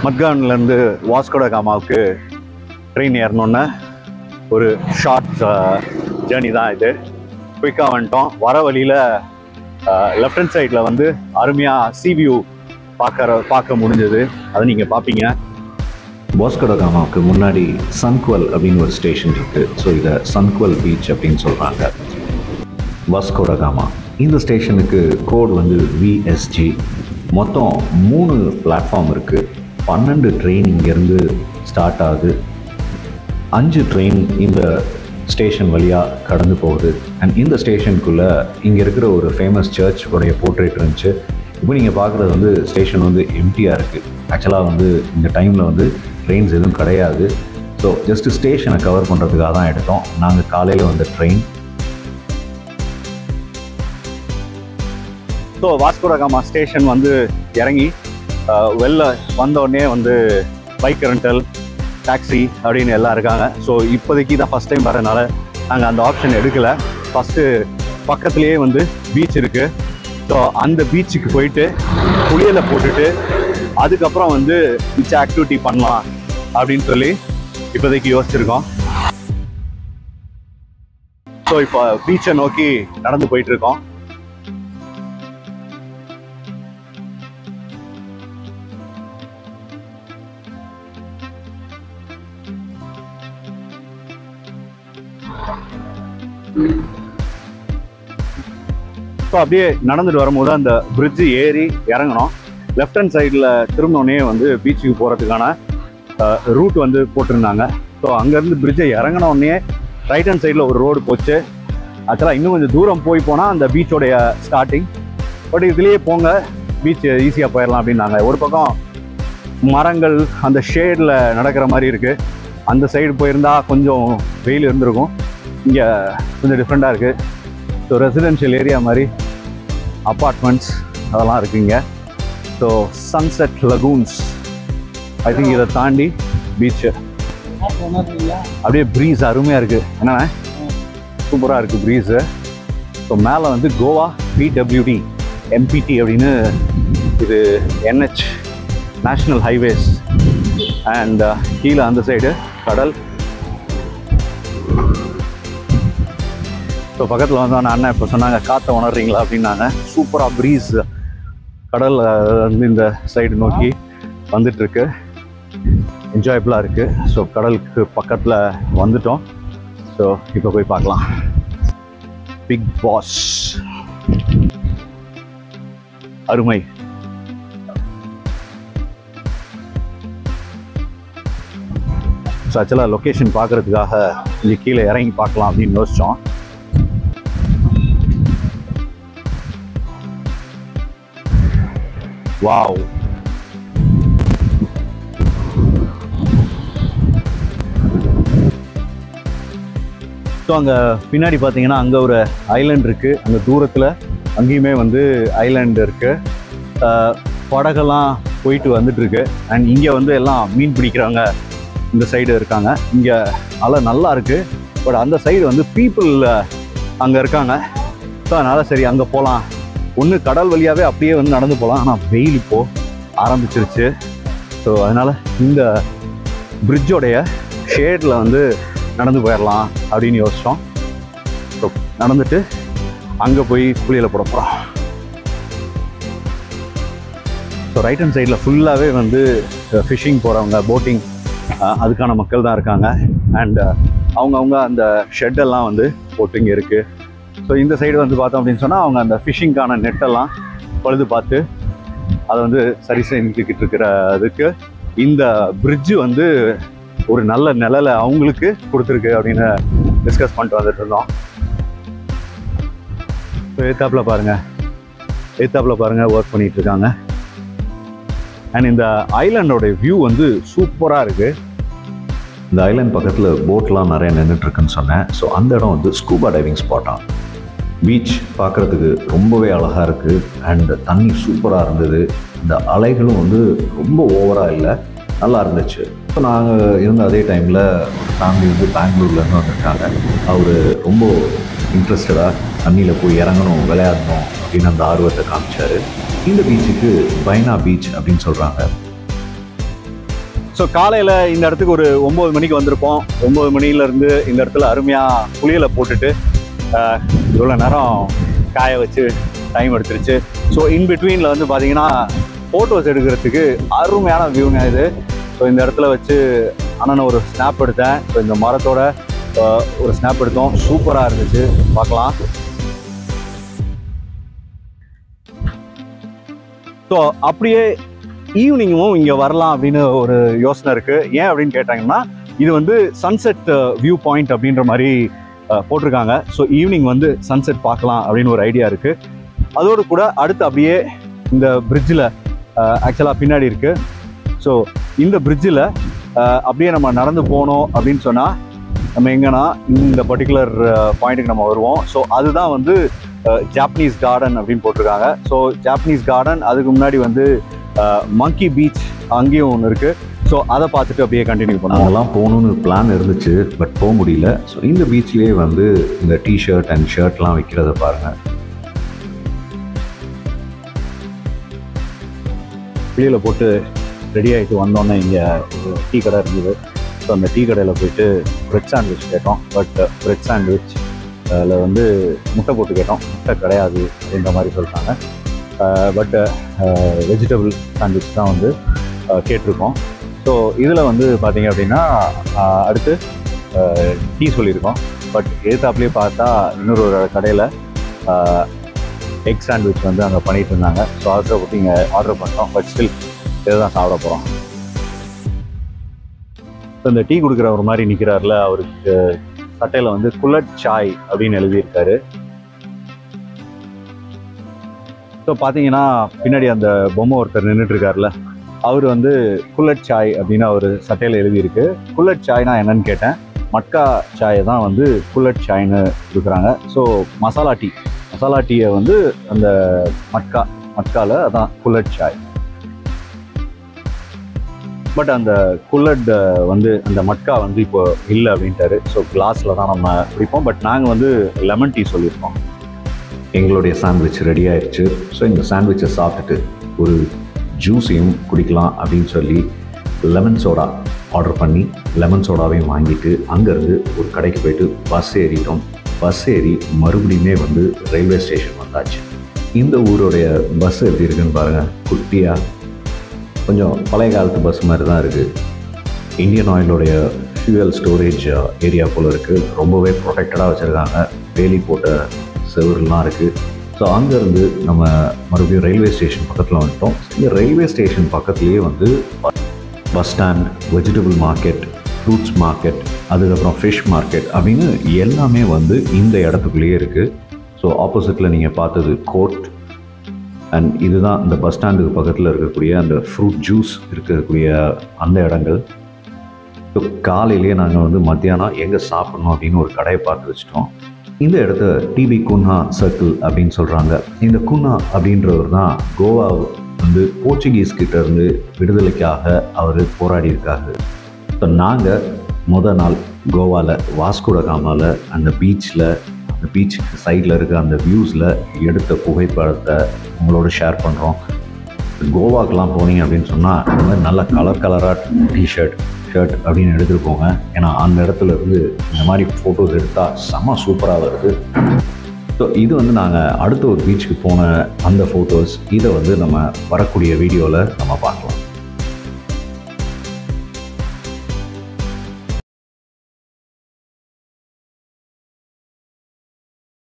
மட்கான்லேருந்து Vasco da காமாவுக்கு train ஏறணுன்னு ஒரு short journey தான் இது குயிக்காக வந்துட்டோம் வர வழியில் லெஃப்ட் ஹேண்ட் சைடில் வந்து அருமையாக சிவியூ பார்க்கற பார்க்க முடிஞ்சது அதை நீங்கள் பார்ப்பீங்க பாஸ்கடகாமாவுக்கு முன்னாடி சன்குவல் அப்படின்னு ஒரு ஸ்டேஷன் இருக்கு ஸோ இதை சன்குவல் பீச் அப்படின்னு சொல்கிறாங்க வாஸ்கோடகாமா இந்த ஸ்டேஷனுக்கு கோட் வந்து விஎஸ்ஜி மொத்தம் மூணு பிளாட்ஃபார்ம் இருக்குது பன்னெண்டு ட்ரெயின் இங்கேருந்து ஸ்டார்ட் ஆகுது அஞ்சு ட்ரெயின் இந்த ஸ்டேஷன் வழியாக கடந்து போகுது அண்ட் இந்த ஸ்டேஷனுக்குள்ளே இங்கே இருக்கிற ஒரு ஃபேமஸ் சர்ச் உடைய போர்ட்ரேட் இருந்துச்சு இப்போ நீங்கள் பார்க்குறது வந்து ஸ்டேஷன் வந்து எம்டியாக இருக்குது ஆக்சுவலாக வந்து இந்த டைமில் வந்து ட்ரெயின்ஸ் எதுவும் கிடையாது ஸோ ஜஸ்ட் ஸ்டேஷனை கவர் பண்ணுறதுக்காக தான் எடுத்தோம் நாங்கள் காலையில் வந்த ட்ரெயின் ஸோ வாஸ்கோடகாமா ஸ்டேஷன் வந்து இறங்கி அஹ், வெளில வந்தோடனே வந்து பைக் ரெண்டல் டாக்ஸி அப்படின்னு எல்லாம் இருக்காங்க ஸோ இப்போதைக்கு தான் ஃபஸ்ட் டைம் வரனால நாங்கள் அந்த ஆப்ஷன் எடுக்கலை ஃபஸ்ட்டு பக்கத்துலேயே வந்து பீச் இருக்குது ஸோ அந்த பீச்சுக்கு போயிட்டு குளியலை போட்டுட்டு அதுக்கப்புறம் வந்து மிச்ச ஆக்டிவிட்டி பண்ணலாம் அப்படின்னு சொல்லி இப்போதைக்கு யோசிச்சிருக்கோம் ஸோ இப்போ பீச்சை நோக்கி நடந்து போயிட்டு இருக்கோம் ஸோ அப்படியே நடந்துட்டு வரும்போது அந்த bridge ஏறி இறங்கணும் லெஃப்ட் ஹேண்ட் சைடில் திரும்பினோடனே வந்து பீச்சுக்கு போகிறதுக்கான ரூட் வந்து போட்டிருந்தாங்க ஸோ அங்கேருந்து பிரிட்ஜை இறங்கினோடனே ரைட் ஹேண்ட் சைடில் ஒரு ரோடு போச்சு ஆக்சுவலாக இன்னும் கொஞ்சம் தூரம் போய் போனால் அந்த பீச்சோடைய ஸ்டார்டிங் பட் இதுலேயே போங்க பீச் ஈஸியாக போயிடலாம் அப்படின்னாங்க ஒரு பக்கம் மரங்கள் அந்த ஷேடில் நடக்கிற மாதிரி இருக்குது அந்த சைடு போயிருந்தா கொஞ்சம் வெயில் இருந்திருக்கும் இங்கே கொஞ்சம் டிஃப்ரெண்ட்டாக இருக்குது ஸோ ரெசிடென்ஷியல் ஏரியா மாதிரி அப்பார்ட்மெண்ட்ஸ் அதெல்லாம் இருக்குங்க so sunset lagoons I think இதை தாண்டி பீச்சு அப்படியே ப்ரீஸ் அருமையாக இருக்குது என்னண்ணே சூப்பராக இருக்குது ப்ரீஸு ஸோ மேலே வந்து கோவா பிடபிள்யூடி எம்பிடி அப்படின்னு இது என்ஹெச் நேஷ்னல் ஹைவேஸ் அண்ட் கீழே அந்த சைடு கடல் ஸோ பக்கத்தில் வந்து அந்த அண்ணன் இப்போ சொன்னாங்க காற்றை உணர்றீங்களா அப்படின்னாங்க சூப்பராக ப்ரீஸ் கடல் அஹ், வந்து இந்த சைடு நோக்கி வந்துட்டுருக்கு என்ஜாயபுளாக இருக்குது ஸோ கடலுக்கு பக்கத்தில் வந்துட்டோம் ஸோ இப்போ போய் பார்க்கலாம் பிக் பாஸ் அருமை ஸோ ஆக்சுவலாக லொக்கேஷன் பார்க்குறதுக்காக இங்கே கீழே இறங்கி பார்க்கலாம் அப்படின்னு யோசித்தோம் வாவ் ஸோ அங்கே பின்னாடி பார்த்தீங்கன்னா அங்கே ஒரு ஐலாண்ட் இருக்குது அங்கே தூரத்தில் அங்கேயுமே வந்து ஐலாண்ட் இருக்குது படகெல்லாம் போயிட்டு வந்துட்டுருக்கு அண்ட் இங்கே வந்து எல்லாம் மீன் பிடிக்கிறவங்க இந்த சைடு இருக்காங்க இங்கே அலை நல்லா இருக்குது பட் அந்த சைடு வந்து பீப்புள் அங்கே இருக்காங்க ஸோ அதனால் சரி அங்கே போகலாம் ஒன்று கடல் வழியாகவே அப்படியே வந்து நடந்து போகலாம் ஆனால் வெயில் இப்போது ஆரம்பிச்சிருச்சு ஸோ அதனால் இந்த பிரிட்ஜோடைய ஷேடில் வந்து நடந்து போயிடலாம் அப்படின்னு யோசித்தோம் ஸோ நடந்துட்டு அங்கே போய் குளியலை போட போகிறோம் ஸோ ரைட் ஹேண்ட் சைடில் ஃபுல்லாகவே வந்து ஃபிஷிங் போகிறவங்க போட்டிங் அதுக்கான மக்கள் தான் இருக்காங்க அண்ட் அவங்கவுங்க அந்த ஷெட்டெல்லாம் வந்து போட்டிங் இருக்குது ஸோ இந்த சைடு வந்து பார்த்தோம் அப்படின்னு சொன்னால் அவங்க அந்த ஃபிஷிங்க்கான நெட்டெல்லாம் பழுது பார்த்து அதை வந்து சரி செஞ்சுக்கிட்டு இருக்கிற அதுக்கு இந்த பிரிட்ஜு வந்து ஒரு நல்ல நிழலை அவங்களுக்கு கொடுத்துருக்கு அப்படின்னு டிஸ்கஸ் பண்ணிட்டு வந்துட்டு இருந்தோம் இப்போ ஏத்தாப்பில் பாருங்கள் ஏத்தாப்பில் பாருங்கள் ஒர்க் பண்ணிட்டு இருக்காங்க அண்ட் இந்த ஐலாண்டோட வியூ வந்து சூப்பராக இருக்குது இந்த ஐலாண்ட் பக்கத்தில் போட்லாம் நிறைய நின்றுட்டு இருக்குன்னு சொன்னேன் ஸோ அந்த இடம் வந்து ஸ்கூபா டைவிங் ஸ்பாட்டாக பீச் பார்க்குறதுக்கு ரொம்பவே அழகாக இருக்குது அண்ட் தண்ணி சூப்பராக இருந்தது இந்த அலைகளும் வந்து ரொம்ப ஓவராக இல்லை நல்லா இருந்துச்சு இப்போ நாங்கள் இருந்த அதே டைமில் ஃபேமிலி வந்து பெங்களூர்லேருந்து வந்திருக்காங்க அவர் ரொம்ப இன்ட்ரெஸ்டடாக தண்ணியில் போய் இறங்கணும் விளையாடணும் அப்படின்னு அந்த ஆர்வத்தை காமிச்சார் இந்த பீச்சுக்கு பைனா பீச் அப்படின்னு சொல்கிறாங்க ஸோ காலையில் இந்த இடத்துக்கு ஒரு ஒம்பது மணிக்கு வந்திருப்போம் ஒம்பது மணிலேருந்து இந்த இடத்துல அருமையாக புளியலை போட்டுட்டு ஆஹ், இவ்வளோ நேரம் காய வச்சு டைம் எடுத்துருச்சு ஸோ இன் பிட்வீனில் வந்து பார்த்தீங்கன்னா ஃபோட்டோஸ் எடுக்கிறதுக்கு அருமையான வியூங்க இது ஸோ இந்த இடத்துல வச்சு அண்ணன் ஒரு ஸ்னாப் எடுத்தேன் ஸோ இந்த மரத்தோட ஆஹ், ஒரு ஸ்னாப் எடுத்தோம் சூப்பராக இருந்துச்சு பார்க்கலாம் ஸோ அப்படியே ஈவினிங்கும் இங்கே வரலாம் அப்படின்னு ஒரு யோசனை இருக்குது ஏன் அப்படின்னு கேட்டாங்கன்னா இது வந்து சன்செட் வியூ பாயிண்ட் அப்படின்ற மாதிரி அஹ், போட்டிருக்காங்க ஸோ ஈவினிங் வந்து சன்செட் பார்க்கலாம் அப்படின்னு ஒரு ஐடியா இருக்குது அதோடு கூட அடுத்து அப்படியே இந்த பிரிட்ஜில் ஆக்சுவலாக பின்னாடி இருக்குது ஸோ இந்த பிரிட்ஜில் அப்படியே நம்ம நடந்து போனோம் அப்படின்னு சொன்னால் நம்ம எங்கன்னா இந்த பர்டிகுலர் பாயிண்ட்டுக்கு நம்ம வருவோம் ஸோ அதுதான் வந்து ஜாப்பனீஸ் கார்டன் அப்படின்னு போட்டிருக்காங்க ஸோ ஜாப்பனீஸ் கார்டன் அதுக்கு முன்னாடி வந்து மங்கி பீச் அங்கேயும் ஒன்று இருக்குது ஸோ அதை பார்த்துட்டு அப்படியே கண்டினியூ பண்ணுவோம் அங்கெல்லாம் போகணுன்னு பிளான் இருந்துச்சு பட் போக முடியல ஸோ இந்த பீச்லேயே வந்து இந்த டிஷர்ட் அண்ட் ஷர்ட்லாம் விற்கிறத பாருங்கள் வெளியில் போட்டு ரெடி ஆகிட்டு வந்தோன்னே இங்கே ஒரு டீ கடை இருந்தது ஸோ அந்த டீ கடையில் போயிட்டு பிரெட் சாண்ட்விச் கேட்டோம் பட் பிரெட் சாண்ட்விச் அதில் வந்து முட்டை போட்டு கேட்டோம் முட்டை கிடையாது அப்படின்ற மாதிரி சொல்லிட்டாங்க பட் வெஜிடபிள் சாண்ட்விச் தான் வந்து அஹ், கேட்டிருக்கோம் ஸோ இதில் வந்து பார்த்தீங்க அப்படின்னா அஹ், அடுத்து டீ சொல்லியிருக்கோம் பட் எதிர்த்தாப்புலேயே பார்த்தா இன்னொரு ஒரு கடையில் எக் சாண்ட்விச் வந்து அங்கே பண்ணிட்டு இருந்தாங்க ஸோ அவசரப்பட்டு இங்கே ஆர்டர் பண்ணோம் பட் ஸ்டில் இதை தான் சாப்பிட போகிறோம் ஸோ இந்த டீ கொடுக்குற ஒரு மாதிரி நிற்கிறாருல அவருக்கு சட்டையில் வந்து குலட் சாய் அப்படின்னு எழுதியிருக்காரு ஸோ பார்த்தீங்கன்னா பின்னாடி அந்த பொம்மை ஒருத்தர் நின்றுட்டு இருக்காருல அவர் வந்து குல்லட் சாய் அப்படின்னு அவர் சட்டையில் எழுதியிருக்கு குல்லட் சாய்னா என்னன்னு கேட்டேன் மட்கா சாயை தான் வந்து குல்லட் சாய்னு கொடுக்குறாங்க ஸோ மசாலா டீ மசாலா டீயை வந்து அந்த மட்கா மட்கால அதான் குல்லட் சாய் பட் அந்த குல்லட் வந்து அந்த மட்கா வந்து இப்போ இல்லை அப்படின்ட்டாரு ஸோ கிளாஸில் தான் நம்ம குடிப்போம் பட் நாங்கள் வந்து லெமன் டீ சொல்லியிருக்கோம் எங்களுடைய சாண்ட்விச் ரெடி ஆயிடுச்சு ஸோ இந்த சாண்ட்விச்சை சாப்பிட்டுட்டு ஒரு ஜூஸையும் குடிக்கலாம் அப்படின்னு சொல்லி லெமன் சோடா ஆர்டர் பண்ணி லெமன் சோடாவையும் வாங்கிட்டு அங்கேருந்து ஒரு கடைக்கு போயிட்டு பஸ் ஏறிட்டோம் பஸ் ஏறி மறுபடியுமே வந்து ரயில்வே ஸ்டேஷன் வந்தாச்சு இந்த ஊருடைய பஸ் எப்படி இருக்குன்னு பாருங்கள் குட்டியாக கொஞ்சம் பழைய காலத்து பஸ் மாதிரி தான் இருக்குது இந்தியன் ஆயிலோடைய ஃபியூயல் ஸ்டோரேஜ் ஏரியா போல் இருக்குது ரொம்பவே ப்ரொடெக்டடாக வச்சுருக்காங்க வேலி போட்ட செவருலாம் இருக்குது ஸோ அங்கேருந்து நம்ம மறுபடியும் ரயில்வே ஸ்டேஷன் பக்கத்தில் வந்துட்டோம் இந்த ரயில்வே ஸ்டேஷன் பக்கத்துலேயே வந்து bus stand vegetable market fruits market அதுக்கப்புறம் ஃபிஷ் மார்க்கெட் அப்படின்னு எல்லாமே வந்து இந்த இடத்துக்குள்ளேயே இருக்குது ஸோ ஆப்போசிட்டில் நீங்கள் பார்த்தது கோர்ட் அண்ட் இதுதான் இந்த பஸ் ஸ்டாண்டுக்கு பக்கத்தில் இருக்கக்கூடிய அந்த ஃப்ரூட் ஜூஸ் இருக்கக்கூடிய அந்த இடங்கள் ஸோ காலையிலேயே நாங்கள் வந்து மத்தியானம் எங்கே சாப்பிடணும் அப்படின்னு ஒரு கடையை பார்த்து வச்சிட்டோம் இந்த இடத்த டிபி குன்ஹா சர்க்கிள் அப்படின்னு சொல்கிறாங்க இந்த குன்ஹா அப்படின்றவர் தான் கோவா வந்து போர்ச்சுகீஸ் கிட்ட இருந்து விடுதலைக்காக அவர் போராடி இருக்காரு ஸோ நாங்கள் முத நாள் கோவாவில் வாஸ்கோட காமாவில் அந்த பீச்சில் அந்த பீச் சைடில் இருக்க அந்த வியூஸில் எடுத்த புகைப்படத்தை உங்களோட ஷேர் பண்ணுறோம் கோவாக்கெலாம் போனீங்க அப்படின்னு சொன்னால் இந்த மாதிரி நல்ல கலர் கலராக டிஷர்ட் ஷர்ட் அப்படின்னு எடுத்துகிட்டு போங்க ஏன்னா அந்த இடத்துல இருந்து இந்த மாதிரி ஃபோட்டோஸ் எடுத்தால் செம்ம சூப்பராக வருது ஸோ இது வந்து நாங்கள் அடுத்த ஒரு பீச்சுக்கு போன அந்த ஃபோட்டோஸ் இதை வந்து நம்ம வரக்கூடிய வீடியோவில் நம்ம பார்க்கலாம்